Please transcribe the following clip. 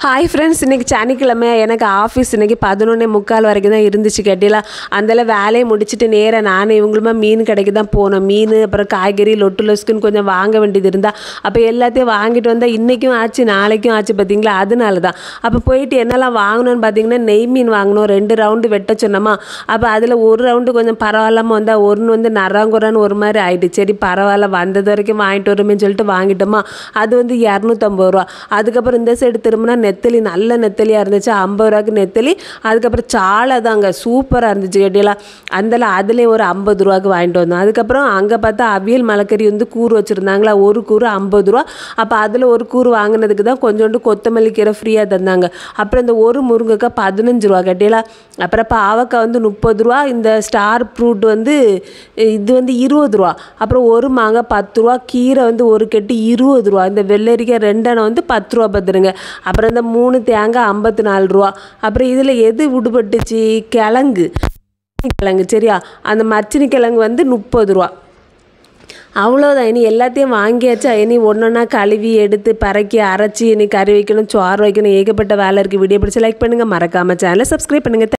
hi friends இன்றைக்கி சனிக்கிழமை எனக்கு ஆஃபீஸ் இன்றைக்கி பதினொன்னே முக்கால் வரைக்கும் தான் இருந்துச்சு கேட்டில அதில் வேலையை முடிச்சுட்டு நேராக நானும் இவங்களுமா மீன் கடைக்கு தான் போனோம் மீன் அப்புறம் காய்கறி லொட்டு லொஸ்க்குன்னு கொஞ்சம் வாங்க வேண்டியது இருந்தால் அப்போ எல்லாத்தையும் வாங்கிட்டு வந்தால் இன்றைக்கும் ஆச்சு நாளைக்கும் ஆச்சு பார்த்தீங்களா அதனால தான் அப்போ போயிட்டு என்னெல்லாம் வாங்கணும்னு பார்த்தீங்கன்னா நெய் மீன் வாங்கணும் ரெண்டு ரவுண்டு வெட்ட சொன்னோமா அப்போ அதில் ஒரு ரவுண்டு கொஞ்சம் பரவாயில்லாமல் வந்தால் ஒன்று வந்து நராங்குறான்னு ஒரு மாதிரி ஆயிட்டு சரி பரவாயில்ல வந்தது வரைக்கும் வாங்கிட்டு வருமேன்னு சொல்லிட்டு வாங்கிட்டோமா அது வந்து இரநூத்தம்பது ரூபா அதுக்கப்புறம் இந்த சைடு திரும்பினா நெத்தலி நல்ல நெத்தலியாக இருந்துச்சு ஐம்பது ரூபாய்க்கு நெத்தலி அதுக்கப்புறம் சாலை தாங்க சூப்பராக இருந்துச்சு கேட்டியெல்லாம் அதில் அதுலேயும் ஒரு ஐம்பது ரூபாய்க்கு வாங்கிட்டு வந்தோம் அதுக்கப்புறம் அங்கே பார்த்தா அவியல் மலைக்கறி வந்து கூறு வச்சுருந்தாங்களா ஒரு கூறு ஐம்பது ரூபா அப்போ அதில் ஒரு கூறு வாங்கினதுக்கு தான் கொஞ்சோண்டு கொத்தமல்லி கீரை ஃப்ரீயாக தந்தாங்க அப்புறம் இந்த ஒரு முருங்கைக்காய் பதினஞ்சு ரூபா கேட்டியலா அப்புறம் பாவக்காய் வந்து முப்பது ரூபா இந்த ஸ்டார் ஃப்ரூட் வந்து இது வந்து இருபது ரூபா அப்புறம் ஒரு மாங்காய் பத்து ரூபா கீரை வந்து ஒரு கெட்டு இருபது ரூபா இந்த வெள்ளரிக்காய் ரெண்டெண்ணம் வந்து பத்து ரூபா பார்த்துருங்க அப்புறம் இந்த மூணு தேங்காய் ஐம்பத்தி நாலு ரூபா அப்புறம் இதில் எது விடுபட்டுச்சு கிழங்கு கிழங்கு சரியா அந்த மச்சினி கிழங்கு வந்து முப்பது ரூபா அவ்வளோதான் இனி எல்லாத்தையும் வாங்கியாச்சா இனி ஒன்றொன்னா கழுவி எடுத்து பறக்கி அரைச்சி இனி கறி வைக்கணும் சோறு வைக்கணும் ஏகப்பட்ட வேலை இருக்குது வீடியோ பிடிச்சி லைக் பண்ணுங்கள் மறக்காமல் சேனலை சப்ஸ்கிரைப் பண்ணுங்கள்